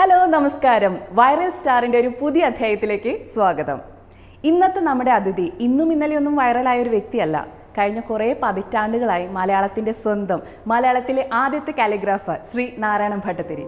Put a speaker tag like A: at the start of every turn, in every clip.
A: Hello നമസ്കാരം viral സ്റ്റാറിൻ്റെ ഒരു പുതിയ അധ്യായത്തിലേക്ക് സ്വാഗതം ഇന്നത്തെ നമ്മുടെ അതിഥി ഇന്നും ഇന്നലെയൊന്നും വൈറലായ ഒരു വ്യക്തിയല്ല കഴിഞ്ഞ കുറേ പതിറ്റാണ്ടുകളായി മലയാളത്തിൻ്റെ സ്വന്തം മലയാളത്തിലെ ആദ്യത്തെ കാലിഗ്രാഫർ ശ്രീ നാരായണൻ ഭട്ടത്തിരി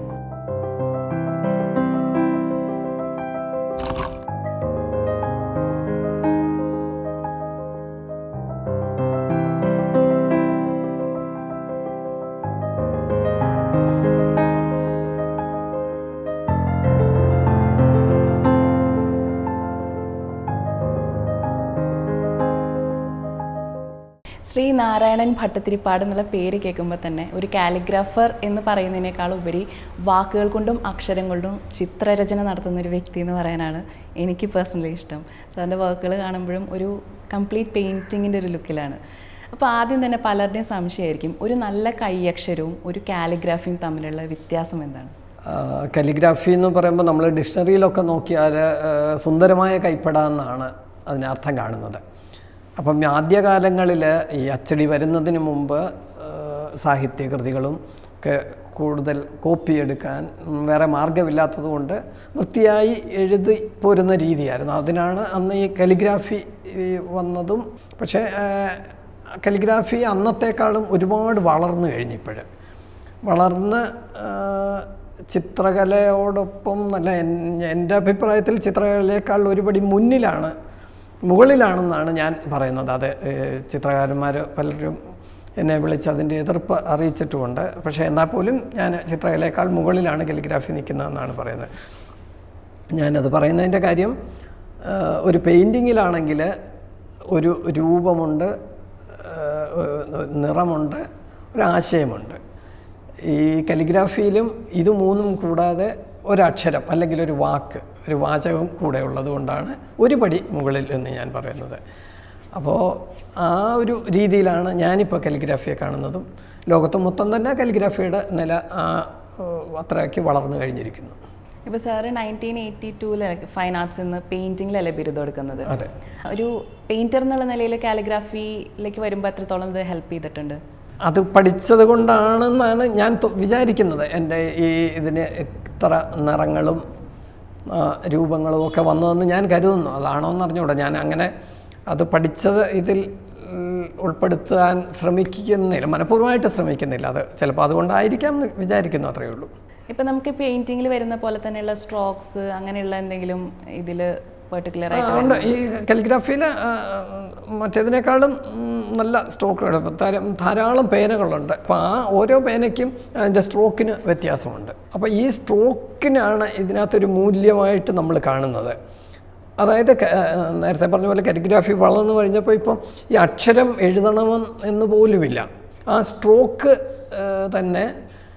A: ശ്രീ നാരായണൻ ഭട്ടത്തിരിപ്പാട് എന്നുള്ള പേര് കേൾക്കുമ്പോൾ തന്നെ ഒരു കാലിഗ്രാഫർ എന്ന് പറയുന്നതിനേക്കാൾ ഉപരി വാക്കുകൾ കൊണ്ടും അക്ഷരം കൊണ്ടും ചിത്രരചന നടത്തുന്ന ഒരു വ്യക്തി എന്ന് പറയാനാണ് എനിക്ക് പേഴ്സണലി ഇഷ്ടം സാറിൻ്റെ വർക്കുകൾ കാണുമ്പോഴും ഒരു കംപ്ലീറ്റ് പെയിൻറ്റിങ്ങിൻ്റെ ഒരു ലുക്കിലാണ് അപ്പോൾ ആദ്യം തന്നെ പലരുടെയും സംശയമായിരിക്കും ഒരു നല്ല കൈയക്ഷരവും ഒരു കാലിഗ്രാഫിയും തമ്മിലുള്ള വ്യത്യാസം എന്താണ്
B: കലിഗ്രാഫി എന്ന് പറയുമ്പോൾ നമ്മൾ ഡിക്ഷണറിയിലൊക്കെ നോക്കിയാൽ ആ, സുന്ദരമായ കൈപ്പട എന്നാണ് അതിനർത്ഥം കാണുന്നത് അപ്പം ആദ്യകാലങ്ങളിൽ ഈ അച്ചടി വരുന്നതിന് മുമ്പ് ആ, സാഹിത്യകൃതികളും ഒക്കെ കൂടുതൽ കോപ്പി എടുക്കാൻ ഉം, വേറെ മാർഗമില്ലാത്തത് കൊണ്ട് വൃത്തിയായി എഴുതി പോരുന്ന രീതിയായിരുന്നു അതിനാണ് അന്ന് ഈ കലിഗ്രാഫി ഈ വന്നതും പക്ഷേ ആ, കലിഗ്രാഫി അന്നത്തെക്കാളും ഒരുപാട് വളർന്നു കഴിഞ്ഞിപ്പോഴ് വളർന്ന് ആ, ചിത്രകലയോടൊപ്പം നല്ല എൻ- എൻ്റെ അഭിപ്രായത്തിൽ ചിത്രകലയേക്കാൾ ഒരുപടി മുന്നിലാണ് മുകളിലാണെന്നാണ് ഞാൻ പറയുന്നത് അത് ഏഹ്, ചിത്രകാരന്മാർ പലരും എന്നെ വിളിച്ച് അതിൻ്റെ എതിർപ്പ് അറിയിച്ചിട്ടുമുണ്ട് പക്ഷേ എന്നാൽ പോലും ഞാൻ ചിത്രകലയേക്കാൾ മുകളിലാണ് കലിഗ്രാഫി നിൽക്കുന്നതെന്നാണ് പറയുന്നത് ഞാനത് പറയുന്നതിൻ്റെ കാര്യം ആ, ഒരു പെയിൻറ്റിങ്ങിലാണെങ്കിൽ ഒരു രൂപമുണ്ട് ആ, ഏഹ്, നിറമുണ്ട് ഒരാശയമുണ്ട് ഈ കലിഗ്രാഫിയിലും ഇത് മൂന്നും കൂടാതെ ഒരക്ഷരം അല്ലെങ്കിൽ ഒരു വാക്ക് ഒരു വാചകം കൂടെ ഉള്ളത് കൊണ്ടാണ് ഒരു പടി മുകളിൽ എന്ന് ഞാൻ പറയുന്നത് അപ്പോൾ ആ ഒരു രീതിയിലാണ് ഞാനിപ്പോൾ കലിഗ്രാഫിയെ കാണുന്നതും ലോകത്ത് മൊത്തം തന്നെ കലിഗ്രാഫിയുടെ നില ആ ഏഹ്, അത്രയ്ക്ക് വളർന്നു കഴിഞ്ഞിരിക്കുന്നു
A: ഇപ്പോൾ സാറ് നയൻറ്റീൻ എയ്റ്റി ടൂല് ഫൈൻ ആർട്സ് നിന്ന് പെയിൻറ്റിങ്ങിലല്ലേ ബിരുദം എടുക്കുന്നത്
B: അതെ
A: ഒരു പെയിൻറ്റർ എന്നുള്ള നിലയിൽ കാലിഗ്രാഫിയിലേക്ക് വരുമ്പോൾ എത്രത്തോളം ഇത് ഹെൽപ്പ് ചെയ്തിട്ടുണ്ട്
B: അത് പഠിച്ചത് കൊണ്ടാണെന്നാണ് ഞാൻ തൊ- വിചാരിക്കുന്നത് എൻ്റെ ഈ ഇതിന് ഇത്ര നിറങ്ങളും ആ, രൂപങ്ങളും ഒക്കെ വന്നതെന്ന് ഞാൻ കരുതുന്നു അതാണോ എന്ന് അറിഞ്ഞുകൂടാ ഞാൻ അങ്ങനെ അത് പഠിച്ചത് ഇതിൽ ഉം, ഉൾപ്പെടുത്താൻ ശ്രമിക്കുന്നില്ല മനഃപൂർവ്വമായിട്ട് ശ്രമിക്കുന്നില്ല അത് ചിലപ്പോൾ അതുകൊണ്ടായിരിക്കാം എന്ന് വിചാരിക്കുന്നു അത്രയേ ഉള്ളൂ
A: ഇപ്പം നമുക്ക് പെയിൻറ്റിങ്ങിൽ വരുന്ന പോലെ തന്നെയുള്ള സ്ട്രോക്സ് അങ്ങനെയുള്ള എന്തെങ്കിലും ഇതിൽ പെർട്ടിക്കുലർ
B: ആ,
A: ആയിട്ട്
B: ഉണ്ട് ഈ കലിഗ്രാഫിയിൽ മറ്റേതിനേക്കാളും ഉം, നല്ല സ്ട്രോക്കുകൾ ധാരാളം പേനകളുണ്ട് അപ്പോൾ ആ ഓരോ പേനയ്ക്കും അതിൻ്റെ സ്ട്രോക്കിന് വ്യത്യാസമുണ്ട് അപ്പോൾ ഈ സ്ട്രോക്കിനാണ് ഇതിനകത്തൊരു മൂല്യമായിട്ട് നമ്മൾ കാണുന്നത് അതായത് ക- ആ, നേരത്തെ പറഞ്ഞ പോലെ കലിഗ്രാഫി വളർന്നു കഴിഞ്ഞപ്പോൾ ഇപ്പം ഈ അക്ഷരം എഴുതണമെന്ന് എന്ന് പോലുമില്ല ആ സ്ട്രോക്ക് ആ, തന്നെ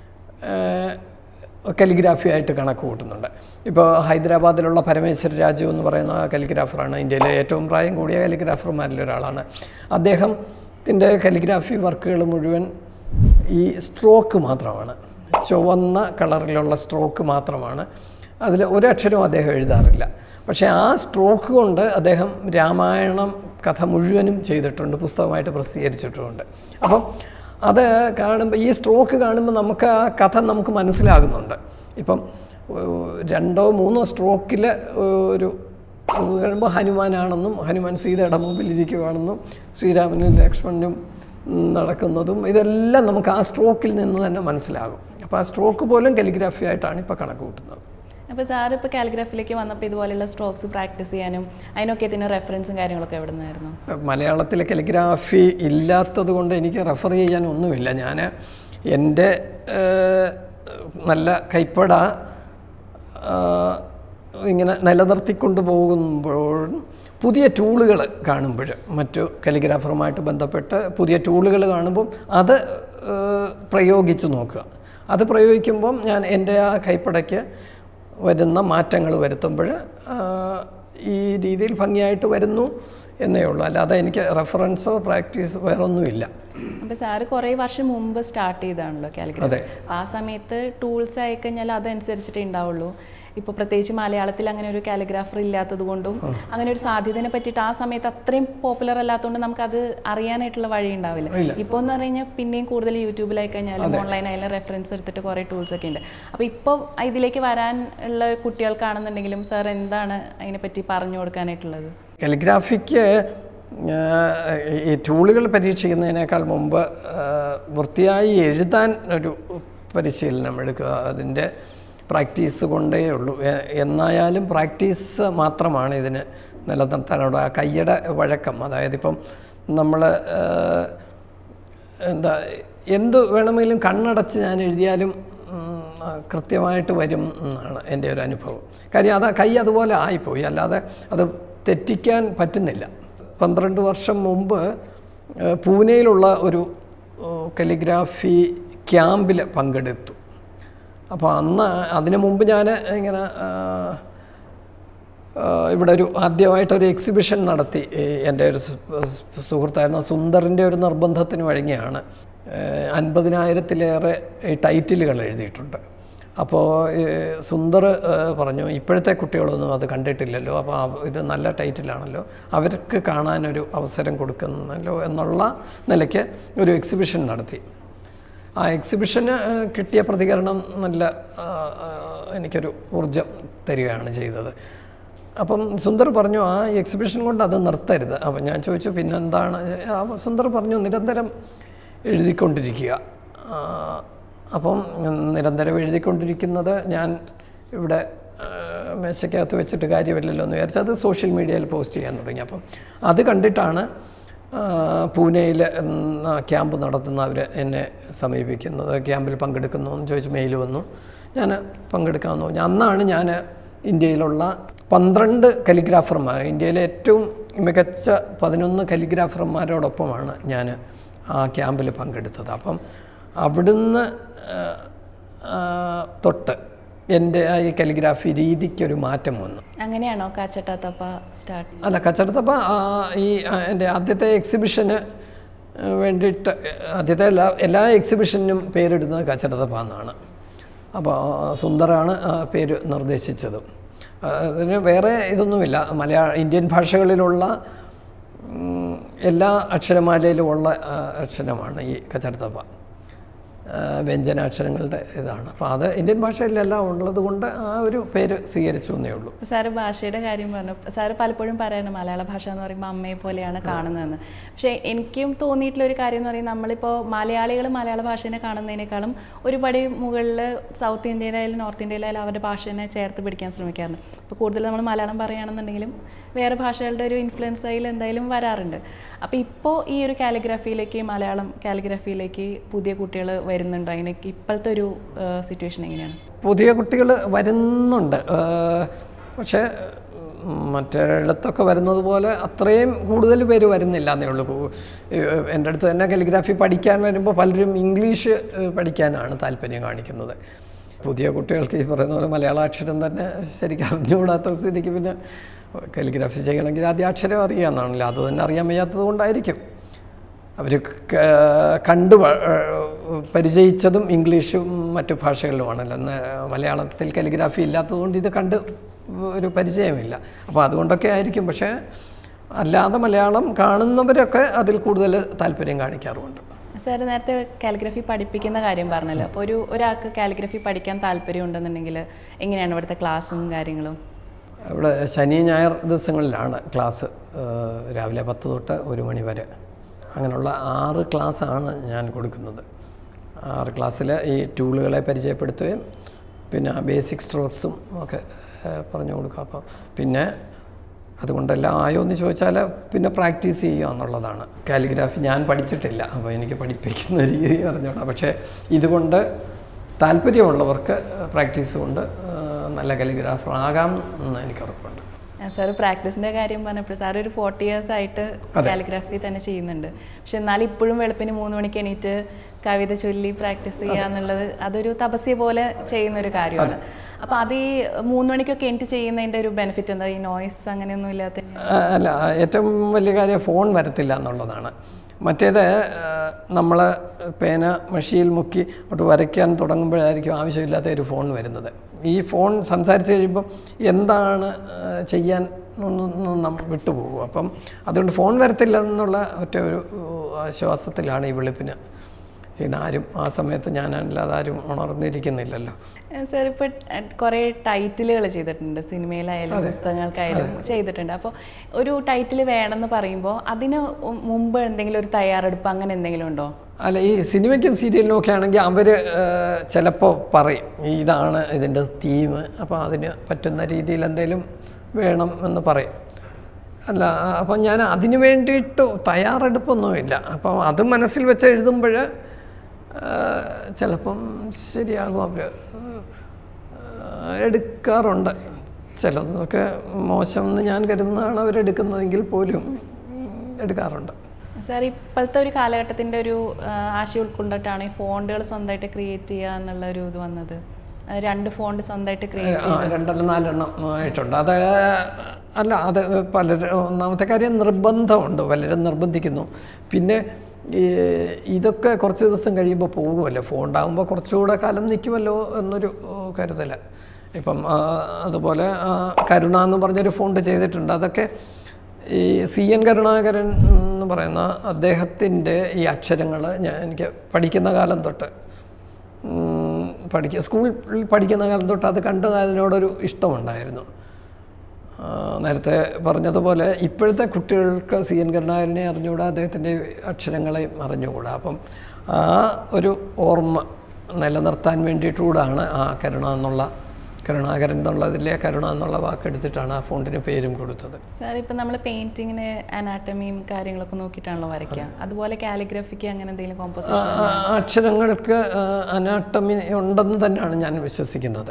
B: കലിഗ്രാഫി ആയിട്ട് കണക്ക് കൂട്ടുന്നുണ്ട് ഇപ്പോൾ ഹൈദരാബാദിലുള്ള പരമേശ്വര രാജു എന്ന് പറയുന്ന കലിഗ്രാഫറാണ് ഇന്ത്യയിലെ ഏറ്റവും പ്രായം കൂടിയ കലിഗ്രാഫർമാരിൽ ഒരാളാണ് അദ്ദേഹത്തിൻ്റെ കലിഗ്രാഫി വർക്കുകൾ മുഴുവൻ ഈ സ്ട്രോക്ക് മാത്രമാണ് ചുവന്ന കളറിലുള്ള സ്ട്രോക്ക് മാത്രമാണ് അതിൽ ഒരക്ഷരവും അദ്ദേഹം എഴുതാറില്ല പക്ഷേ ആ സ്ട്രോക്ക് കൊണ്ട് അദ്ദേഹം രാമായണം കഥ മുഴുവനും ചെയ്തിട്ടുണ്ട് പുസ്തകമായിട്ട് പ്രസിദ്ധീകരിച്ചിട്ടുമുണ്ട് അപ്പം അത് കാണുമ്പോൾ ഈ സ്ട്രോക്ക് കാണുമ്പോൾ നമുക്ക് ആ കഥ നമുക്ക് മനസ്സിലാകുന്നുണ്ട് ഇപ്പം ഏഹ്, രണ്ടോ മൂന്നോ സ്ട്രോക്കിൽ ഒരു ഇത് കാണുമ്പോൾ ഹനുമാനാണെന്നും ഹനുമാൻ സീതയുടെ മുമ്പിൽ ഇരിക്കുകയാണെന്നും ശ്രീരാമനും ലക്ഷ്മണനും നടക്കുന്നതും ഇതെല്ലാം നമുക്ക് ആ സ്ട്രോക്കിൽ നിന്ന് തന്നെ മനസ്സിലാകും അപ്പോൾ ആ സ്ട്രോക്ക് പോലും കലിഗ്രാഫി ആയിട്ടാണ് ഇപ്പോൾ കണക്ക് കൂട്ടുന്നത്
A: അപ്പോൾ സാർ ഇപ്പോൾ കാലിഗ്രാഫിലേക്ക് വന്നപ്പോൾ ഇതുപോലെയുള്ള സ്ട്രോക്സ് പ്രാക്ടീസ് ചെയ്യാനും അതിനൊക്കെ ഇതിന് റെഫറൻസും കാര്യങ്ങളൊക്കെ എവിടെ നിന്നായിരുന്നു
B: മലയാളത്തിലെ കലിഗ്രാഫി ഇല്ലാത്തത് കൊണ്ട് എനിക്ക് റെഫർ ചെയ്യാൻ ഒന്നുമില്ല ഞാൻ എൻ്റെ ഏഹ്, നല്ല കൈപ്പട ആഹ്, ഇങ്ങനെ നിലനിർത്തിക്കൊണ്ട് പോകുമ്പോൾ പുതിയ ടൂളുകൾ കാണുമ്പോൾ മറ്റു കലിഗ്രാഫറുമായിട്ട് ബന്ധപ്പെട്ട് പുതിയ ടൂളുകൾ കാണുമ്പം അത് ഏഹ്, പ്രയോഗിച്ച് നോക്കുക അത് പ്രയോഗിക്കുമ്പം ഞാൻ എൻ്റെ ആ കൈപ്പടയ്ക്ക് വരുന്ന മാറ്റങ്ങൾ വരുത്തുമ്പോൾ ഈ രീതിയിൽ ഭംഗിയായിട്ട് വരുന്നു എന്നേ ഉള്ളൂ അല്ലാതെ എനിക്ക് റെഫറൻസോ പ്രാക്ടീസോ വേറൊന്നുമില്ല
A: അപ്പോൾ സാറ് കുറേ വർഷം മുമ്പ് സ്റ്റാർട്ട് ചെയ്താണല്ലോ കാലിഗ്രാഫി
B: അതെ
A: ആ സമയത്ത് ടൂൾസ് ആയിക്കഴിഞ്ഞാൽ അതനുസരിച്ചിട്ടേ ഉണ്ടാവുള്ളൂ ഇപ്പോൾ പ്രത്യേകിച്ച് മലയാളത്തിൽ അങ്ങനെ ഒരു കാലിഗ്രാഫർ ഇല്ലാത്തത് കൊണ്ടും അങ്ങനെ ഒരു സാധ്യതയെ പറ്റിയിട്ട് ആ സമയത്ത് അത്രയും പോപ്പുലർ അല്ലാത്തതുകൊണ്ട് നമുക്കത് അറിയാനായിട്ടുള്ള വഴി ഉണ്ടാവില്ല ഇപ്പോൾ എന്ന് പറഞ്ഞു കഴിഞ്ഞാൽ പിന്നെയും കൂടുതൽ യൂട്യൂബിലായി കഴിഞ്ഞാലും ഓൺലൈൻ ആയാലും റെഫറൻസ് എടുത്തിട്ട് കുറേ ടൂൾസ് ഒക്കെ ഉണ്ട് അപ്പോൾ ഇപ്പോൾ ഇതിലേക്ക് വരാൻ ഉള്ള കുട്ടികൾക്കാണെന്നുണ്ടെങ്കിലും സാർ എന്താണ് അതിനെപ്പറ്റി പറഞ്ഞു കൊടുക്കാനായിട്ടുള്ളത്
B: കാലിഗ്രാഫിക്ക് ഈ ടൂളുകൾ പരീക്ഷിക്കുന്നതിനേക്കാൾ മുമ്പ് ആ, വൃത്തിയായി എഴുതാൻ ഒരു പരിശീലനം എടുക്കുക അതിൻ്റെ പ്രാക്ടീസ് കൊണ്ടേ ഉള്ളൂ എ- എന്നായാലും പ്രാക്ടീസ് മാത്രമാണ് ഇതിന് നിലനിർത്താനുള്ള ആ കയ്യുടെ വഴക്കം അതായത് ഇപ്പം നമ്മൾ എന്താ എന്ത് വേണമെങ്കിലും കണ്ണടച്ച് ഞാൻ എഴുതിയാലും ഉം, ആ, കൃത്യമായിട്ട് വരും എന്നാണ് എൻ്റെ ഒരു അനുഭവം കാര്യം അത് കൈ അതുപോലെ ആയിപ്പോയി അല്ലാതെ അത് തെറ്റിക്കാൻ പറ്റുന്നില്ല പന്ത്രണ്ട് വർഷം മുമ്പ് ഏഹ്, പൂനെയിലുള്ള ഒരു ഏഹ്, കലിഗ്രാഫി ക്യാമ്പിൽ പങ്കെടുത്തു അപ്പോൾ അന്ന് അതിനു മുമ്പ് ഞാൻ ഇങ്ങനെ ആ, ആ, ഇവിടെ ഒരു ആദ്യമായിട്ടൊരു എക്സിബിഷൻ നടത്തി ഈ എൻ്റെ ഒരു സു- സു- സുഹൃത്തായിരുന്ന സുന്ദറിൻ്റെ ഒരു നിർബന്ധത്തിന് വഴങ്ങിയാണ് ഏഹ് അൻപതിനായിരത്തിലേറെ ഈ ടൈറ്റിലുകൾ എഴുതിയിട്ടുണ്ട് അപ്പോൾ ഈ സുന്ദർ ഏഹ് പറഞ്ഞു ഇപ്പോഴത്തെ കുട്ടികളൊന്നും അത് കണ്ടിട്ടില്ലല്ലോ അപ്പോൾ അവ- ഇത് നല്ല ടൈറ്റിലാണല്ലോ അവർക്ക് കാണാനൊരു അവസരം കൊടുക്കുന്നല്ലോ എന്നുള്ള നിലയ്ക്ക് ഒരു എക്സിബിഷൻ നടത്തി ആ എക്സിബിഷന് ഏഹ്, കിട്ടിയ പ്രതികരണം നല്ല ആ, ആ, എനിക്കൊരു ഊർജം തരികയാണ് ചെയ്തത് അപ്പം സുന്ദർ പറഞ്ഞു ആ എക്സിബിഷൻ കൊണ്ട് അത് നിർത്തരുത് അപ്പം ഞാൻ ചോദിച്ചു പിന്നെന്താണ് ആ, സുന്ദർ പറഞ്ഞു നിരന്തരം എഴുതിക്കൊണ്ടിരിക്കുക ആ, അപ്പം നിരന്തരം എഴുതിക്കൊണ്ടിരിക്കുന്നത് ഞാൻ ഇവിടെ ആ, മേശയ്ക്കകത്ത് വെച്ചിട്ട് കാര്യമില്ലല്ലോ എന്ന് വിചാരിച്ച് അത് സോഷ്യൽ മീഡിയയിൽ പോസ്റ്റ് ചെയ്യാൻ തുടങ്ങി അപ്പം അത് കണ്ടിട്ടാണ് പൂനെയിൽ ക്യാമ്പ് നടത്തുന്നവർ എന്നെ സമീപിക്കുന്നത് ക്യാമ്പിൽ പങ്കെടുക്കുന്നു എന്ന് ചോദിച്ച് മെയിൽ വന്നു ഞാൻ പങ്കെടുക്കാമെന്ന് പറഞ്ഞു അന്നാണ് ഞാൻ ഇന്ത്യയിലുള്ള പന്ത്രണ്ട് കലിഗ്രാഫർമാർ ഇന്ത്യയിലെ ഏറ്റവും മികച്ച പതിനൊന്ന് കലിഗ്രാഫർമാരോടൊപ്പമാണ് ഞാൻ ആ ക്യാമ്പിൽ പങ്കെടുത്തത് അപ്പം അവിടുന്ന് ആ, ആ, തൊട്ട് എൻ്റെ ആ ഈ കലിഗ്രാഫി രീതിക്കൊരു മാറ്റം വന്നു
A: അങ്ങനെയാണോ കാച്ചട്ടാത്തപ്പ സ്റ്റാർട്ട്
B: അല്ല കച്ചടത്തപ്പ ഈ ആ, എൻ്റെ ആദ്യത്തെ എക്സിബിഷന് ആ, വേണ്ടിയിട്ട് ആദ്യത്തെ എല്ലാ എല്ലാ എക്സിബിഷനും പേരിടുന്നത് കച്ചടത്തപ്പ എന്നാണ് അപ്പോൾ സുന്ദറാണ് ആ പേര് നിർദ്ദേശിച്ചത് ആ, അതിന് വേറെ ഇതൊന്നുമില്ല മലയാള ഇന്ത്യൻ ഭാഷകളിലുള്ള ഉം, എല്ലാ അക്ഷരമാലയിലുമുള്ള ആ, അക്ഷരമാണ് ഈ കച്ചടത്തപ്പ ആ, വ്യഞ്ജനാക്ഷരങ്ങളുടെ ഇതാണ് അപ്പോൾ അത് ഇന്ത്യൻ ഭാഷയിലെല്ലാം ഉള്ളത് കൊണ്ട് ആ ഒരു പേര് സ്വീകരിച്ചു എന്നേ ഉള്ളൂ
A: സാറ് ഭാഷയുടെ കാര്യം പറഞ്ഞു സാറ് പലപ്പോഴും പറയുന്നത് മലയാള ഭാഷ എന്ന് പറയുമ്പോൾ അമ്മയെ പോലെയാണ് കാണുന്നതെന്ന് പക്ഷേ എനിക്കും തോന്നിയിട്ടുള്ള ഒരു കാര്യം എന്ന് പറയുന്നത് നമ്മളിപ്പോൾ മലയാളികൾ മലയാള ഭാഷേനെ കാണുന്നതിനേക്കാളും ഒരുപടി മുകളിൽ സൗത്ത് ഇന്ത്യയിലായാലും നോർത്ത് ഇന്ത്യയിലായാലും അവരുടെ ഭാഷേനെ ചേർത്ത് പിടിക്കാൻ ശ്രമിക്കാറുണ്ട് ഇപ്പോൾ കൂടുതൽ നമ്മൾ മലയാളം പറയുകയാണെന്നുണ്ടെങ്കിലും വേറെ ഭാഷകളുടെ ഒരു ഇൻഫ്ലുവൻസ് അതിൽ എന്തായാലും വരാറുണ്ട് അപ്പോൾ ഇപ്പോൾ ഈ ഒരു കാലിഗ്രഫിയിലേക്ക് മലയാളം കാലിഗ്രഫിയിലേക്ക് പുതിയ കുട്ടികൾ വരുന്നുണ്ടോ അതിനൊക്കെ ഇപ്പോഴത്തെ ഒരു സിറ്റുവേഷൻ എങ്ങനെയാണ്
B: പുതിയ കുട്ടികൾ വരുന്നുണ്ട് ആ, പക്ഷേ ഉം, മറ്റിടത്തൊക്കെ വരുന്നത് പോലെ അത്രയും കൂടുതൽ പേര് വരുന്നില്ല എന്നേ ഉള്ളൂ കു- ഈ, എൻ്റെ അടുത്ത് തന്നെ കലിഗ്രാഫി പഠിക്കാൻ വരുമ്പോൾ പലരും ഇംഗ്ലീഷ് ഏഹ്, പഠിക്കാനാണ് താല്പര്യം കാണിക്കുന്നത് പുതിയ കുട്ടികൾക്ക് ഈ പറയുന്ന പോലെ മലയാള അക്ഷരം തന്നെ ശരിക്കും അറിഞ്ഞുകൂടാത്ത സ്ഥിതിക്ക് പിന്നെ കലിഗ്രാഫി ചെയ്യണമെങ്കിൽ ആദ്യം അക്ഷരം അറിയാമെന്നാണല്ലോ അത് തന്നെ അറിയാൻ വയ്യാത്തത് കൊണ്ടായിരിക്കും അവർ കണ്ട് വ- ഏഹ് പരിചയിച്ചതും ഇംഗ്ലീഷും മറ്റു ഭാഷകളിലുമാണല്ലോ എന്നാൽ മലയാളത്തിൽ കലിഗ്രാഫി ഇല്ലാത്തതുകൊണ്ട് ഇത് കണ്ട് ഒരു പരിചയമില്ല അപ്പോൾ അതുകൊണ്ടൊക്കെ ആയിരിക്കും പക്ഷേ അല്ലാതെ മലയാളം കാണുന്നവരൊക്കെ അതിൽ കൂടുതൽ താല്പര്യം കാണിക്കാറുമുണ്ട്
A: സാർ നേരത്തെ കാലിഗ്രഫി പഠിപ്പിക്കുന്ന കാര്യം പറഞ്ഞല്ലോ അപ്പോൾ ഒരു ഒരാൾക്ക് കാലിഗ്രഫി പഠിക്കാൻ താല്പര്യം ഉണ്ടെന്നുണ്ടെങ്കിൽ എങ്ങനെയാണ് ഇവിടുത്തെ ക്ലാസ്സും കാര്യങ്ങളും
B: ഇവിടെ ശനി ഞായർ ദിവസങ്ങളിലാണ് ക്ലാസ് ഏഹ് രാവിലെ പത്ത് തൊട്ട് ഒരു മണി വരെ അങ്ങനെയുള്ള ആറ് ക്ലാസ്സാണ് ഞാൻ കൊടുക്കുന്നത് ആറ് ക്ലാസ്സിൽ ഈ ടൂളുകളെ പരിചയപ്പെടുത്തുകയും പിന്നെ ബേസിക് സ്ട്രോക്സും ഒക്കെ ഏഹ് പറഞ്ഞു കൊടുക്കുക അപ്പോൾ പിന്നെ അതുകൊണ്ടെല്ലാം ആയോ എന്ന് ചോദിച്ചാൽ പിന്നെ പ്രാക്ടീസ് ചെയ്യുക എന്നുള്ളതാണ് കാലിഗ്രാഫി ഞാൻ പഠിച്ചിട്ടില്ല അപ്പോൾ എനിക്ക് പഠിപ്പിക്കുന്ന രീതി അറിഞ്ഞോളാം പക്ഷേ ഇതുകൊണ്ട് താല്പര്യമുള്ളവർക്ക് പ്രാക്ടീസ് കൊണ്ട് ഏഹ് നല്ല കലിഗ്രാഫർ ആകാം എന്ന് എനിക്ക് ഉറപ്പുണ്ട്
A: സാർ പ്രാക്ടീസിന്റെ കാര്യം പറഞ്ഞപ്പോൾ സാർ ഒരു ഫോർട്ടി ഇയേഴ്സ് ആയിട്ട് കാലിഗ്രഫി തന്നെ ചെയ്യുന്നുണ്ട് പക്ഷെ എന്നാലും ഇപ്പോഴും വെളുപ്പിന് മൂന്ന് മണിക്ക് എണീറ്റ് കവിത ചൊല്ലി പ്രാക്ടീസ് ചെയ്യുക എന്നുള്ളത് അതൊരു തപസ്യ പോലെ ചെയ്യുന്ന ഒരു കാര്യമാണ് അപ്പൊ അത് ഈ മൂന്ന് മണിക്കൊക്കെ എണീറ്റ് ചെയ്യുന്നതിന്റെ ഒരു ബെനിഫിറ്റ് എന്താ ഈ നോയ്സ് അങ്ങനെയൊന്നും ഇല്ലാത്ത
B: ആ, അല്ല ഏറ്റവും വലിയ കാര്യം ഫോൺ വരത്തില്ല എന്നുള്ളതാണ് മറ്റേത് നമ്മൾ പേന മഷിയിൽ മുക്കി ഒട്ട് വരയ്ക്കാൻ തുടങ്ങുമ്പോഴായിരിക്കും ആവശ്യമില്ലാത്ത ഒരു ഫോൺ വരുന്നത് ഈ ഫോൺ സംസാരിച്ച് കഴിയുമ്പോൾ എന്താണ് ആ, ചെയ്യാൻ ഒന്നും നമ്മൾ വിട്ടുപോകും അപ്പം അതുകൊണ്ട് ഫോൺ വരത്തില്ല എന്നുള്ള ഒറ്റ ഒരു ആശ്വാസത്തിലാണ് ഈ വെളുപ്പിന് ഇതാരും ആ സമയത്ത് ഞാനല്ലാതെ ആരും ഉണർന്നിരിക്കുന്നില്ലല്ലോ
A: സാർ ഇപ്പോൾ കുറേ ടൈറ്റിലുകൾ ചെയ്തിട്ടുണ്ട് സിനിമയിലായാലും പുസ്തകങ്ങൾക്കായാലും ചെയ്തിട്ടുണ്ട് അപ്പോൾ ഒരു ടൈറ്റിൽ വേണമെന്ന് പറയുമ്പോൾ അതിന് മുമ്പ് എന്തെങ്കിലും ഒരു തയ്യാറെടുപ്പ് അങ്ങനെ എന്തെങ്കിലും ഉണ്ടോ
B: അല്ല ഈ സിനിമയ്ക്കും സീരിയലിനും ഒക്കെ ആണെങ്കിൽ അവർ ചിലപ്പോൾ പറയും ഇതാണ് ഇതിൻ്റെ തീം അപ്പോൾ അതിന് പറ്റുന്ന രീതിയിൽ എന്തെങ്കിലും വേണം എന്ന് പറയും അല്ല അപ്പം ഞാൻ അതിന് വേണ്ടിയിട്ട് തയ്യാറെടുപ്പൊന്നുമില്ല അപ്പം അത് മനസ്സിൽ വെച്ച് എഴുതുമ്പോൾ ചിലപ്പം ശരിയാകും അവർ എടുക്കാറുണ്ട് ചിലതൊക്കെ മോശം എന്ന് ഞാൻ കരുതുന്നതാണ് അവരെടുക്കുന്നതെങ്കിൽ പോലും ഉം, എടുക്കാറുണ്ട്
A: സാർ ഇപ്പോഴത്തെ ഒരു കാലഘട്ടത്തിൻ്റെ ഒരു ആ, ആശയം ഉൾക്കൊണ്ടിട്ടാണ് ഈ ഫോണ്ടുകൾ സ്വന്തമായിട്ട് ക്രിയേറ്റ് ചെയ്യുക എന്നുള്ള ഒരു ഇത് വന്നത് ആ, രണ്ട് ഫോണ്ട് സ്വന്തമായിട്ട് ക്രിയേറ്റ്
B: ആ, രണ്ടല്ല നാലെണ്ണം ആയിട്ടുണ്ട് അത് അല്ല അത് പലരും ഒന്നാമത്തെ കാര്യം നിർബന്ധമുണ്ട് പലരും നിർബന്ധിക്കുന്നു പിന്നെ ഈ ഇതൊക്കെ കുറച്ച് ദിവസം കഴിയുമ്പോൾ പോകുമല്ലോ ഫോൺ ഉണ്ടാകുമ്പോൾ കുറച്ചുകൂടെ കാലം നിൽക്കുമല്ലോ എന്നൊരു കരുതൽ ഇപ്പം ആ, അതുപോലെ ആ, കരുണ എന്ന് പറഞ്ഞൊരു ഫോണ്ട് ചെയ്തിട്ടുണ്ട് അതൊക്കെ ഈ സി എൻ കരുണാകരൻ എന്ന് പറയുന്ന അദ്ദേഹത്തിൻ്റെ ഈ അക്ഷരങ്ങൾ ഞാൻ എനിക്ക് പഠിക്കുന്ന കാലം തൊട്ട് ഉം, പഠിക്ക സ്കൂളിൽ പഠിക്കുന്ന കാലം തൊട്ട് അത് കണ്ട് അതിനോടൊരു ഇഷ്ടമുണ്ടായിരുന്നു ആ, നേരത്തെ പറഞ്ഞതുപോലെ ഇപ്പോഴത്തെ കുട്ടികൾക്ക് സി എൻ കരുണാകരനെ അറിഞ്ഞുകൂടാ അദ്ദേഹത്തിൻ്റെ അക്ഷരങ്ങളെയും അറിഞ്ഞുകൂടാ അപ്പം ആ ഒരു ഓർമ്മ നിലനിർത്താൻ വേണ്ടിയിട്ടുകൂടാണ് ആ കരുണ എന്നുള്ള കരുണാകരൻ എന്നുള്ളതിലെ കരുണ എന്നുള്ള വാക്കെടുത്തിട്ടാണ് ആ ഫോണ്ടിന് പേരും കൊടുത്തത്
A: സാർ ഇപ്പം നമ്മൾ പെയിൻറ്റിങ്ങിന് അനാട്ടമിയും കാര്യങ്ങളൊക്കെ നോക്കിയിട്ടാണല്ലോ വരയ്ക്കുക അതുപോലെ കാലിഗ്രഫിക്ക് അങ്ങനെ എന്തെങ്കിലും കോമ്പോസിഷൻ
B: ആ, ആ അക്ഷരങ്ങൾക്ക് അനാട്ടമി ഉണ്ടെന്ന് തന്നെയാണ് ഞാൻ വിശ്വസിക്കുന്നത്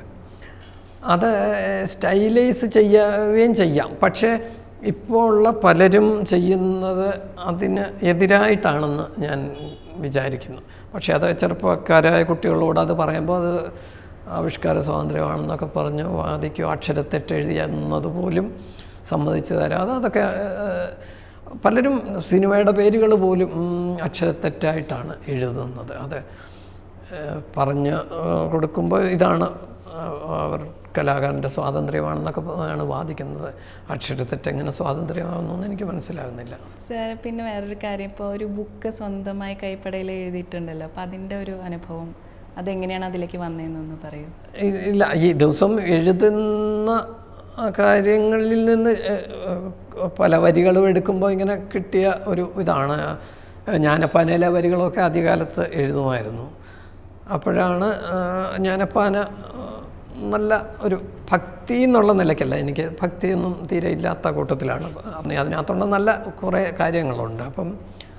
B: അത് സ്റ്റൈലൈസ് ചെയ്യുകയും ചെയ്യാം പക്ഷേ ഇപ്പോൾ ഉള്ള പലരും ചെയ്യുന്നത് അതിന് എതിരായിട്ടാണെന്ന് ഞാൻ വിചാരിക്കുന്നു പക്ഷേ അത് ചെറുപ്പക്കാരായ കുട്ടികളോട് അത് പറയുമ്പോൾ അത് ആവിഷ്കാര സ്വാതന്ത്ര്യമാണെന്നൊക്കെ പറഞ്ഞ് വാദിക്കും അക്ഷരത്തെറ്റ് എന്നത് പോലും സമ്മതിച്ചു തരാതെ അതൊക്കെ ഏഹ്, പലരും സിനിമയുടെ പേരുകൾ പോലും ഉം, അക്ഷരത്തെറ്റായിട്ടാണ് എഴുതുന്നത് അത് ഏഹ്, പറഞ്ഞ് ഏഹ്, കൊടുക്കുമ്പോൾ ഇതാണ് ഏഹ്, അവർ കലാകാരൻ്റെ സ്വാതന്ത്ര്യമാണെന്നൊക്കെ ആണ് വാദിക്കുന്നത് അക്ഷരത്തെറ്റ് എങ്ങനെ സ്വാതന്ത്ര്യമാകുന്നു എനിക്ക് മനസ്സിലാകുന്നില്ല
A: സാർ പിന്നെ വേറൊരു കാര്യം ഇപ്പോൾ ഒരു ബുക്ക് സ്വന്തമായി കൈപ്പടയിൽ എഴുതിയിട്ടുണ്ടല്ലോ അപ്പം അതിൻ്റെ ഒരു അനുഭവം അതെങ്ങനെയാണ് അതിലേക്ക് വന്നതെന്നൊന്ന് പറയൂ
B: ഇ- ഇല്ല ഈ ദിവസം എഴുതുന്ന ആ കാര്യങ്ങളിൽ നിന്ന് ഏഹ്, ഏഹ്, പല വരികളും എടുക്കുമ്പോൾ ഇങ്ങനെ കിട്ടിയ ഒരു ഇതാണ് ജ്ഞാനപ്പാനയിലെ വരികളൊക്കെ ആദ്യകാലത്ത് എഴുതുമായിരുന്നു അപ്പോഴാണ് ആഹ്, ജ്ഞാനപ്പാന ആഹ്, നല്ല ഒരു ഭക്തി എന്നുള്ള നിലയ്ക്കല്ല എനിക്ക് ഭക്തിയൊന്നും തീരെ ഇല്ലാത്ത കൂട്ടത്തിലാണ് അതിനകത്തുള്ള നല്ല കുറേ കാര്യങ്ങളുണ്ട് അപ്പം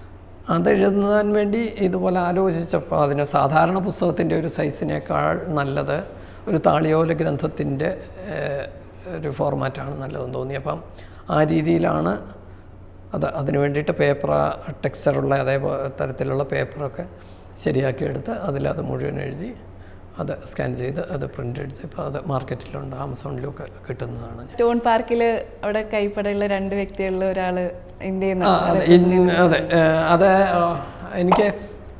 B: അതെഴുതാൻ വേണ്ടി ഇതുപോലെ ആലോചിച്ചപ്പോൾ അതിന് സാധാരണ പുസ്തകത്തിൻ്റെ ഒരു സൈസിനേക്കാൾ നല്ലത് ഒരു താളിയോല ഗ്രന്ഥത്തിൻ്റെ ഏഹ്, ഒരു ഫോർമാറ്റാണ് നല്ലതെന്ന് തോന്നി അപ്പം ആ രീതിയിലാണ് അത് അതിന് വേണ്ടിയിട്ട് പേപ്പർ ടെക്സ്ചറുള്ള അതേ തരത്തിലുള്ള പേപ്പറൊക്കെ ശരിയാക്കി എടുത്ത് അതിലത് മുഴുവൻ എഴുതി അത് സ്കാൻ ചെയ്ത് അത് പ്രിൻ്റ് എടുത്ത് ഇപ്പോൾ അത് മാർക്കറ്റിലുണ്ട് ആമസോണിലൊക്കെ കിട്ടുന്നതാണ്
A: സ്റ്റോൺ പാർക്കിൽ അവിടെ കൈപ്പടയുള്ള രണ്ട് വ്യക്തികളിൽ ഒരാൾ ഇന്ത്യയിൽ
B: ആ,
A: നിന്ന്
B: അതെ ഇൻ- അതെ ഏഹ്, അത് ആ, എനിക്ക്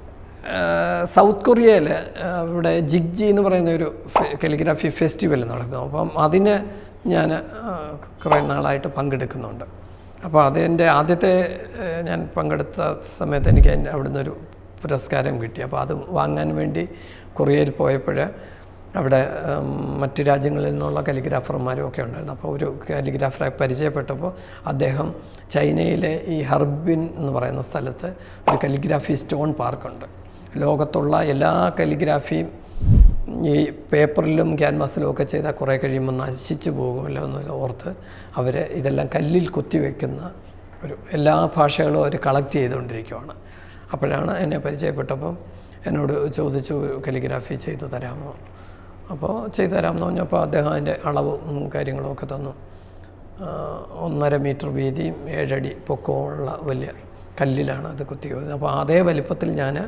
B: ഏഹ്, സൗത്ത് കൊറിയയിൽ ഇവിടെ ജിഗ്ജി എന്ന് പറയുന്ന ഒരു കലിഗ്രാഫി ഫെസ്റ്റിവൽ നടത്തുന്നു അപ്പം അതിന് ഞാൻ കുറേ നാളായിട്ട് പങ്കെടുക്കുന്നുണ്ട് അപ്പോൾ അതിൻ്റെ ആദ്യത്തെ ഏഹ്, ഞാൻ പങ്കെടുത്ത സമയത്ത് എനിക്ക് അതിൻ്റെ അവിടുന്ന് ഒരു പുരസ്കാരം കിട്ടി അപ്പോൾ അത് വാങ്ങാൻ വേണ്ടി കൊറിയയിൽ പോയപ്പോൾ അവിടെ ഉം, മറ്റു രാജ്യങ്ങളിൽ നിന്നുള്ള കലിഗ്രാഫർമാരും ഒക്കെ ഉണ്ടായിരുന്നു അപ്പോൾ ഒരു കലിഗ്രാഫറെ പരിചയപ്പെട്ടപ്പോൾ അദ്ദേഹം ചൈനയിലെ ഈ ഹർബിൻ എന്ന് പറയുന്ന സ്ഥലത്ത് ഒരു കലിഗ്രാഫി സ്റ്റോൺ പാർക്കുണ്ട് ലോകത്തുള്ള എല്ലാ കലിഗ്രാഫിയും ഈ പേപ്പറിലും ക്യാൻവാസിലും ഒക്കെ ചെയ്താൽ കുറേ കഴിയുമ്പോൾ നശിച്ചു പോകുമല്ലോ എന്ന് ഓർത്ത് അവർ ഇതെല്ലാം കല്ലിൽ കുത്തിവെക്കുന്ന ഒരു എല്ലാ ഭാഷകളും അവർ കളക്ട് ചെയ്തുകൊണ്ടിരിക്കുവാണ് അപ്പോഴാണ് എന്നെ പരിചയപ്പെട്ടപ്പം എന്നോട് ചോദിച്ചു കലിഗ്രാഫി ചെയ്തു തരാമോ അപ്പോൾ ചെയ്തു തരാമെന്ന് പറഞ്ഞപ്പോൾ അദ്ദേഹം അതിൻ്റെ അളവും കാര്യങ്ങളും ഒക്കെ തന്നു ആ, ഒന്നര മീറ്റർ വീതിയും ഏഴടി പൊക്കമുള്ള വലിയ കല്ലിലാണ് അത് കുത്തി അപ്പോൾ അതേ വലിപ്പത്തിൽ ഞാൻ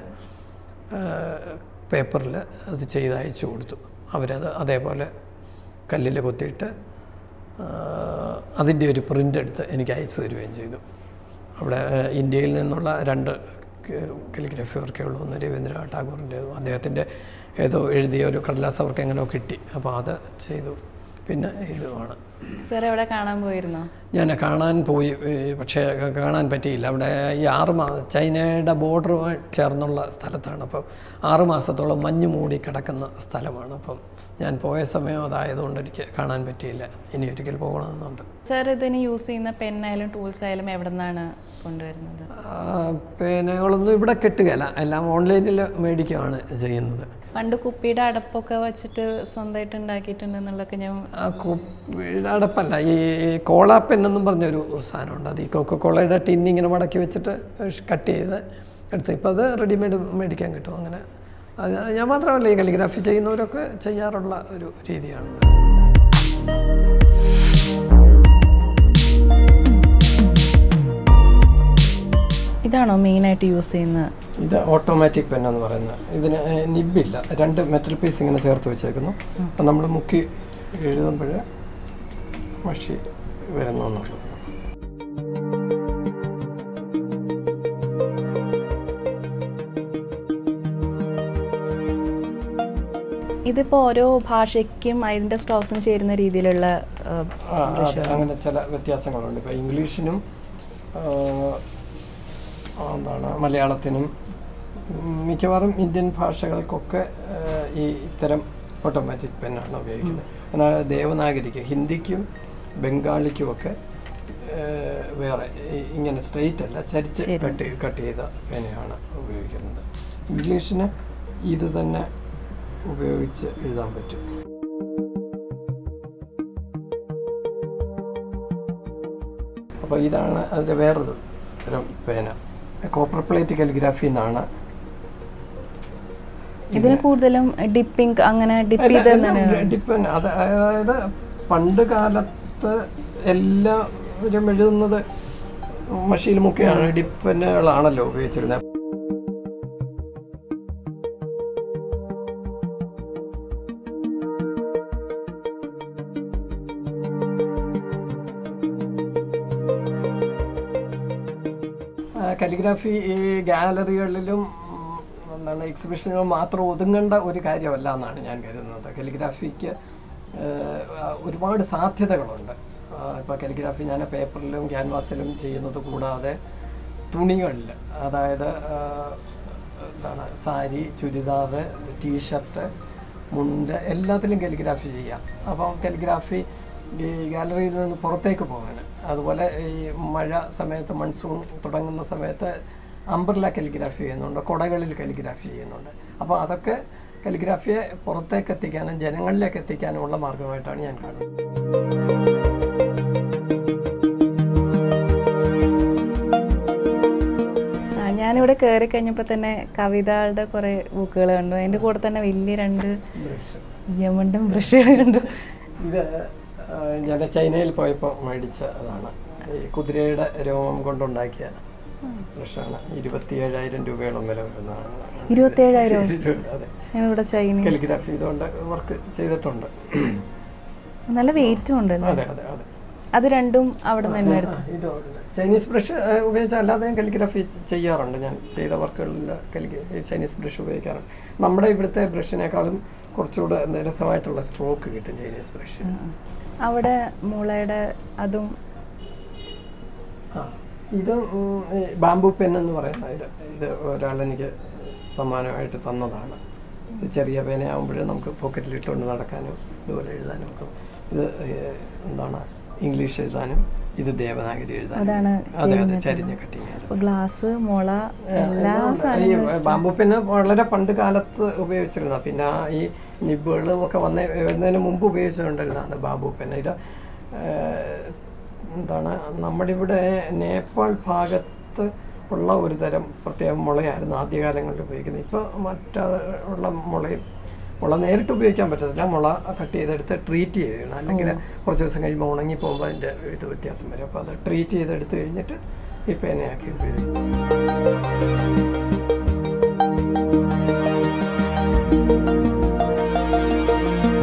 B: പേപ്പറിൽ അത് ചെയ്ത് അയച്ചു കൊടുത്തു അവരത് അതേപോലെ കല്ലിൽ കുത്തിയിട്ട് അതിൻ്റെ ഒരു പ്രിൻ്റ് എടുത്ത് എനിക്ക് അയച്ചു തരുകയും ചെയ്തു അവിടെ ഏഹ്, ഇന്ത്യയിൽ നിന്നുള്ള രണ്ട് കലിഗ്രഫി വർക്കേ ഉള്ളൂ ഒന്ന് രവീന്ദ്രനാഥ് ടാഗോറിൻ്റെ അദ്ദേഹത്തിൻ്റെ ഏതോ എഴുതിയ ഒരു കടലാസ് അവർക്ക് എങ്ങനെയോ കിട്ടി അപ്പോൾ അത് ചെയ്തു പിന്നെ ഇതുമാണ്
A: സാർ എവിടെ കാണാൻ പോയിരുന്നോ
B: ഞാൻ കാണാൻ പോയി ഏ, പക്ഷേ ക- കാണാൻ പറ്റിയില്ല അവിടെ ഈ ആറ് മാ ചൈനയുടെ ബോർഡർ ചേർന്നുള്ള സ്ഥലത്താണ് അപ്പം ആറ് മാസത്തോളം മഞ്ഞ് മൂടി കിടക്കുന്ന സ്ഥലമാണ് അപ്പം ഞാൻ പോയ സമയം അതായതുകൊണ്ട് എനിക്ക് കാണാൻ പറ്റിയില്ല ഇനി ഒരിക്കൽ പോകണമെന്നുണ്ട്
A: സാർ ഇതിന് യൂസ് ചെയ്യുന്ന പെന്നായാലും ടൂൾസ് ആയാലും എവിടെ നിന്നാണ് കൊണ്ടുവരുന്നത്
B: ആ, പേനകളൊന്നും ഇവിടെ കിട്ടുകയില്ല എല്ലാം ഓൺലൈനിൽ മേടിക്കുകയാണ് ചെയ്യുന്നത്
A: പണ്ട് കുപ്പിയുടെ അടപ്പൊക്കെ വെച്ചിട്ട് സ്വന്തമായിട്ട് ഉണ്ടാക്കിയിട്ടുണ്ടെന്നുള്ളതൊക്കെ ഞാൻ
B: ആ കുപ്പിയുടെ അടപ്പല്ല ഈ കോള പെൻ എന്നും പറഞ്ഞൊരു സാധനമുണ്ട് അത് ഈ കൊക്കോ കോളയുടെ ടിൻ ഇങ്ങനെ മടക്കി വെച്ചിട്ട് കട്ട് ചെയ്ത് എടുത്ത് ഇപ്പോൾ അത് റെഡിമെയ്ഡ് മേടിക്കാൻ കിട്ടും അങ്ങനെ അത് ഞാൻ മാത്രമല്ല ഈ കലിഗ്രാഫി ചെയ്യുന്നവരൊക്കെ ചെയ്യാറുള്ള ഒരു രീതിയാണ്
A: ഇതാണോ മെയിനായിട്ട് യൂസ് ചെയ്യുന്നത്
B: ഇത് ഓട്ടോമാറ്റിക് പെൻ എന്ന് പറയുന്നത് ഇതിന് നിബില്ല രണ്ട് മെറ്റൽ പീസ് ഇങ്ങനെ ചേർത്ത് വെച്ചേക്കുന്നു അപ്പം നമ്മൾ മുക്കി എഴുതുമ്പോൾ മഷി വരുന്നു എന്നുള്ളത്
A: ഇതിപ്പോ ഓരോ ഭാഷയ്ക്കും അതിന്റെ സ്ട്രോക്സിന് ചേരുന്ന രീതിയിലുള്ള ആ,
B: ആ, അതെ അങ്ങനെ ചില വ്യത്യാസങ്ങളുണ്ട് ഇപ്പോൾ ഇംഗ്ലീഷിനും ആ, എന്താണ് മലയാളത്തിനും ഉം, മിക്കവാറും ഇന്ത്യൻ ഭാഷകൾക്കൊക്കെ ആ, ഈ ഇത്തരം ഓട്ടോമാറ്റിക് പെന്നാണ് ഉപയോഗിക്കുന്നത് എന്നാൽ ദേവനാഗരിക്ക് ഹിന്ദിക്കും ബംഗാളിക്കുമൊക്കെ ആ, വേറെ ഈ- ഇങ്ങനെ സ്ട്രെയിറ്റ് അല്ല ചരിച്ച് കട്ട് കട്ട് ചെയ്ത പേനയാണ് ഉപയോഗിക്കുന്നത് ഇംഗ്ലീഷിന് ഇത് തന്നെ ഉപയോഗിച്ച് എഴുതാൻ പറ്റും അപ്പോൾ ഇതാണ് അതിൻ്റെ വേറൊരു തരം പേന കോപ്പർ പ്ലേറ്റ് കലിഗ്രാഫി എന്നാണ്
A: ഇതിന് കൂടുതലും ഡിപ്പിംഗ് അങ്ങനെ ഡിപ്പ്
B: അല്ല,
A: ചെയ്ത്
B: എല്ലാം ഡിപ്പെൻഡ് അത് അതായത് പണ്ട് കാലത്ത് എല്ലാവരും എഴുതുന്നത് മഷിയിൽ മുക്കിയാണ് ഡിപ്പനുകളാണല്ലോ ഉപയോഗിച്ചിരുന്നത് കലിഗ്രാഫി ഈ ഗാലറികളിലും ഉം, എന്താണ് എക്സിബിഷനുകൾ മാത്രം ഒതുങ്ങേണ്ട ഒരു കാര്യമല്ല എന്നാണ് ഞാൻ കരുതുന്നത് കലിഗ്രാഫിക്ക് ഏഹ്, ഒരുപാട് സാധ്യതകളുണ്ട് ഇപ്പോൾ കലിഗ്രാഫി ഞാൻ പേപ്പറിലും ക്യാൻവാസിലും ചെയ്യുന്നത് കൂടാതെ തുണികളിൽ അതായത് ആഹ്, എന്താണ് സാരി ചുരിദാർ ടീഷർട്ട് മുണ്ട് എല്ലാത്തിലും കലിഗ്രാഫി ചെയ്യാം അപ്പം കലിഗ്രാഫി ഈ ഗാലറിയിൽ നിന്ന് പുറത്തേക്ക് പോകാൻ അതുപോലെ ഈ മഴ സമയത്ത് മൺസൂൺ തുടങ്ങുന്ന സമയത്ത് അംബ്രല കലിഗ്രാഫി ചെയ്യുന്നുണ്ട് കുടകളിൽ കലിഗ്രാഫി ചെയ്യുന്നുണ്ട് അപ്പോൾ അതൊക്കെ കലിഗ്രാഫിയെ പുറത്തേക്ക് എത്തിക്കാനും ജനങ്ങളിലേക്ക് എത്തിക്കാനുമുള്ള മാർഗമായിട്ടാണ് ഞാൻ കാണുന്നത്
A: ആ, ഞാനിവിടെ കയറി കഴിഞ്ഞപ്പോൾ തന്നെ കവിതകളുടെ കുറേ ബുക്കുകൾ കണ്ടു അതിൻ്റെ കൂടെ തന്നെ വലിയ രണ്ട് യമണ്ടും ബ്രഷുകൾ കണ്ടു
B: ഇത് ആ, ഞാൻ ചൈനയിൽ പോയപ്പോൾ മേടിച്ച അതാണ് ഈ കുതിരയുടെ രോമം കൊണ്ടുണ്ടാക്കിയ ബ്രഷാണ് ഇരുപത്തി ഏഴായിരം രൂപയോളം വില വരുന്നതാണ്
A: ഇരുപത്തേഴായിരം
B: അതെ
A: ഞാനിവിടെ ചൈനീസ്
B: കലിഗ്രാഫി ഇതുകൊണ്ട് വർക്ക് ചെയ്തിട്ടുണ്ട്
A: നല്ല വെയിറ്റും ഉണ്ടല്ലോ
B: അതെ അതെ അതെ
A: അത് രണ്ടും അവിടെ നിന്ന് തന്നെ എടുത്തു
B: ഇത് ചൈനീസ് ബ്രഷ് ഉപയോഗിച്ച് അല്ലാതെ ഞാൻ കലിഗ്രാഫി ചെയ്യാറുണ്ട് ഞാൻ ചെയ്ത വർക്കുകളിൽ കലിഗ്ര ചൈനീസ് ബ്രഷ് ഉപയോഗിക്കാറുണ്ട് നമ്മുടെ ഇവിടുത്തെ ബ്രഷിനേക്കാളും കുറച്ചുകൂടെ എന്താ രസമായിട്ടുള്ള സ്ട്രോക്ക് കിട്ടും ചൈനീസ് ബ്രഷ്
A: അവിടെ മുളയുടെ അതും
B: ആ ഇത് ഉം, ഈ ബാംബു പെൻ എന്ന് പറയുന്ന ഇത് ഇത് ഒരാൾ എനിക്ക് സമ്മാനമായിട്ട് തന്നതാണ് ഇത് ചെറിയ പേനയാകുമ്പോഴേ നമുക്ക് പോക്കറ്റിൽ ഇട്ടുകൊണ്ട് നടക്കാനും ഇതുപോലെ എഴുതാനും ഒക്കെ ഇത് ഏഹ്, എന്താണ് ഇംഗ്ലീഷ് എഴുതാനും ഇത് ദേവനാഗരി എഴുതാനും
A: അതാണ്
B: അതെ അതെ ചരിഞ്ഞ കട്ടിങ്
A: ഇപ്പൊ ഗ്ലാസ് മുള എല്ലാ
B: ഈ
A: സാധനങ്ങളും
B: ബാംബു പെന്ന് വളരെ പണ്ട് കാലത്ത് ഉപയോഗിച്ചിരുന്ന പിന്നെ ആ ഈ നിബുകളും ഒക്കെ വന്ന വരുന്നതിന് മുമ്പ് ഉപയോഗിച്ചുകൊണ്ടിരുന്നതാണ് ബാംബു പെൻ ഇത് ഏഹ്, എന്താണ് നമ്മുടെ ഇവിടെ നേപ്പാൾ ഭാഗത്ത് ഉള്ള ഒരു തരം പ്രത്യേക മുളയായിരുന്നു ആദ്യകാലങ്ങളിൽ ഉപയോഗിക്കുന്നത് ഇപ്പോൾ മറ്റുള്ള മുളയും മുള നേരിട്ട് ഉപയോഗിക്കാൻ പറ്റത്തില്ല മുള കട്ട് ചെയ്തെടുത്ത് ട്രീറ്റ് ചെയ്യണം അല്ലെങ്കിൽ കുറച്ച് ദിവസം കഴിയുമ്പോൾ ഉണങ്ങി പോകുമ്പോൾ അതിൻ്റെ ഇത് വ്യത്യാസം വരും അപ്പോൾ അത് ട്രീറ്റ് ചെയ്തെടുത്ത് കഴിഞ്ഞിട്ട് ഈ പേനയാക്കി ഉപയോഗിക്കും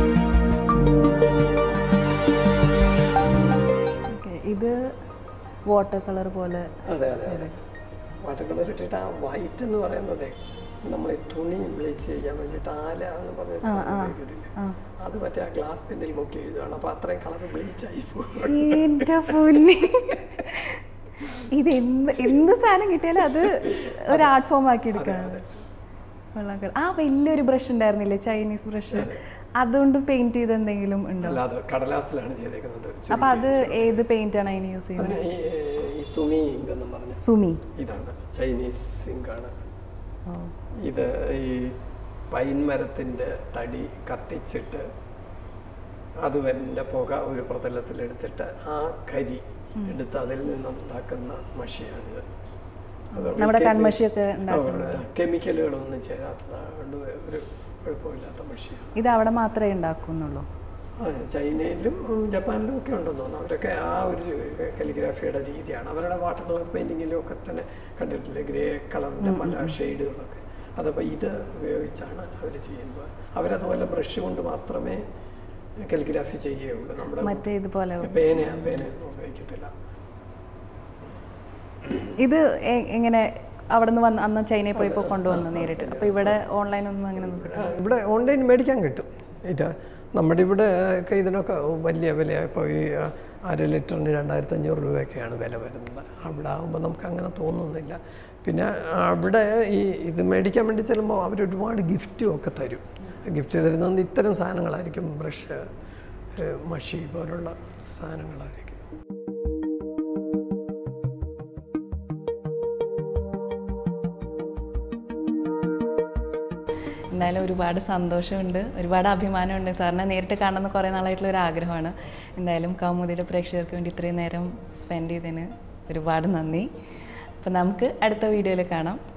A: Okay, ഇത് വാട്ടർ കളർ പോലെ
B: അതെ അതെ അതെ വാട്ടർ കളർ ഇട്ടിട്ട് ആ വൈറ്റ് എന്ന് പറയുന്നത് നമ്മൾ ഈ തുണി ബ്ലീച്ച് ചെയ്യാൻ വേണ്ടിയിട്ട് ആല എന്ന് പറഞ്ഞ സാധനം ഉപയോഗിക്കത്തില്ലേ? അത് മറ്റേ ആ ഗ്ലാസ് പെന്നിൽ മുക്കി എഴുതുകയാണ് അപ്പോൾ അത്രയും കളർ ബ്ലീച്ച് ആയി പോകും
A: എന്റെ പൊന്നി ഇത് എന്ത് എന്ത് സാധനം കിട്ടിയാലും അത് ഒരു ആർട്ട് ഫോം ആക്കി എടുക്കാണ് കൊള്ളാം, കൊള്ളാം. ആ വലിയൊരു ബ്രഷ് ഉണ്ടായിരുന്നില്ലേ ചൈനീസ് ബ്രഷ് അതുകൊണ്ട് പെയിന്റ് ചെയ്ത് എന്തെങ്കിലും ഉണ്ടോ
B: അല്ലാതെ കടലാസിലാണ് ചെയ്തേക്കുന്നത്
A: അപ്പൊ അത് ഏത് പെയിന്റ് ആണ് അതിന് യൂസ് ചെയ്യുന്നത്
B: അതിന് ഈ ഈ സുമി ഇങ്ക് എന്ന് പറഞ്ഞ
A: സുമി
B: ഇതാണ് ചൈനീസ് ഇങ്കാണ്
A: ഓ
B: ഇത് ഈ പൈൻ മരത്തിൻ്റെ തടി കത്തിച്ചിട്ട് അത് വൻ്റെ പുക ഒരു പ്രതലത്തിലെടുത്തിട്ട് ആ കരി എടുത്ത് അതിൽ നിന്നുണ്ടാക്കുന്ന മഷിയാണിത് അത്
A: നമ്മുടെ
B: കെമി-
A: കൺമഷിയൊക്കെ ഉണ്ടാക്കും
B: ആ, കെമിക്കലുകളൊന്നും ചേരാത്തതുകൊണ്ട് ഒരു കുഴപ്പമില്ലാത്ത മഷിയാണ്
A: ഇത് അവിടെ മാത്രമേ ഉണ്ടാക്കുന്നുള്ളൂ
B: ആ, ചൈനയിലും ഉം, ജപ്പാനിലും ഒക്കെ ഉണ്ടെന്ന് തോന്നുന്നു അവരൊക്കെ ആ ഒരു കലിഗ്രാഫിയുടെ രീതിയാണ് അവരുടെ വാട്ടർ കളർ പെയിൻറ്റിങ്ങിലും ഒക്കെ തന്നെ കണ്ടിട്ടില്ലേ ഗ്രേ കളറിൻ്റെ പല ഷെയ്ഡുകളൊക്കെ അതപ്പോൾ ഇത് ഉപയോഗിച്ചാണ് അവർ ചെയ്യുന്നത് അവരതുപോലെ ബ്രഷ് കൊണ്ട് മാത്രമേ കലിഗ്രാഫി ചെയ്യുകയുള്ളൂ നമ്മുടെ
A: മറ്റേ ഇതുപോലെ
B: പേന പേന ഉപയോഗിക്കത്തില്ല
A: ഇത് എ- എങ്ങനെ അവിടെ നിന്ന് വന്ന് അന്ന് ചൈനയിൽ പോയപ്പോൾ കൊണ്ടുവന്നു നേരിട്ട് അപ്പൊ ഇവിടെ ഓൺലൈൻ ഒന്നും അങ്ങനെ ഒന്നും കിട്ടും
B: ആ, ഇവിടെ ഓൺലൈൻ മേടിക്കാൻ കിട്ടും ഇത് നമ്മുടെ ഇവിടെ ഒക്കെ ഇതിനൊക്കെ വലിയ വില ഇപ്പോൾ ഈ ആ, അര ലിറ്ററിന് രണ്ടായിരത്തി അഞ്ഞൂറ് രൂപയൊക്കെയാണ് വില വരുന്നത് അവിടെ ആകുമ്പോൾ നമുക്ക് അങ്ങനെ തോന്നുന്നില്ല പിന്നെ അവിടെ ഈ ഇത് മേടിക്കാൻ വേണ്ടി ചെല്ലുമ്പോൾ അവർ ഒരുപാട് ഗിഫ്റ്റും ഒക്കെ തരും ഗിഫ്റ്റ് തരുന്നത് ഇത്തരം സാധനങ്ങളായിരിക്കും ബ്രഷ് മഷി പോലുള്ള സാധനങ്ങളായിരിക്കും
A: എന്തായാലും ഒരുപാട് സന്തോഷമുണ്ട് ഒരുപാട് അഭിമാനമുണ്ട് സാറിനെ നേരിട്ട് കാണുന്ന കുറേ നാളായിട്ടുള്ള ഒരു ആഗ്രഹമാണ് എന്തായാലും കൗമുദിയുടെ പ്രേക്ഷകർക്ക് വേണ്ടി ഇത്രയും നേരം സ്പെൻഡ് ചെയ്തതിന് ഒരുപാട് നന്ദി അപ്പം നമുക്ക് അടുത്ത വീഡിയോയിൽ കാണാം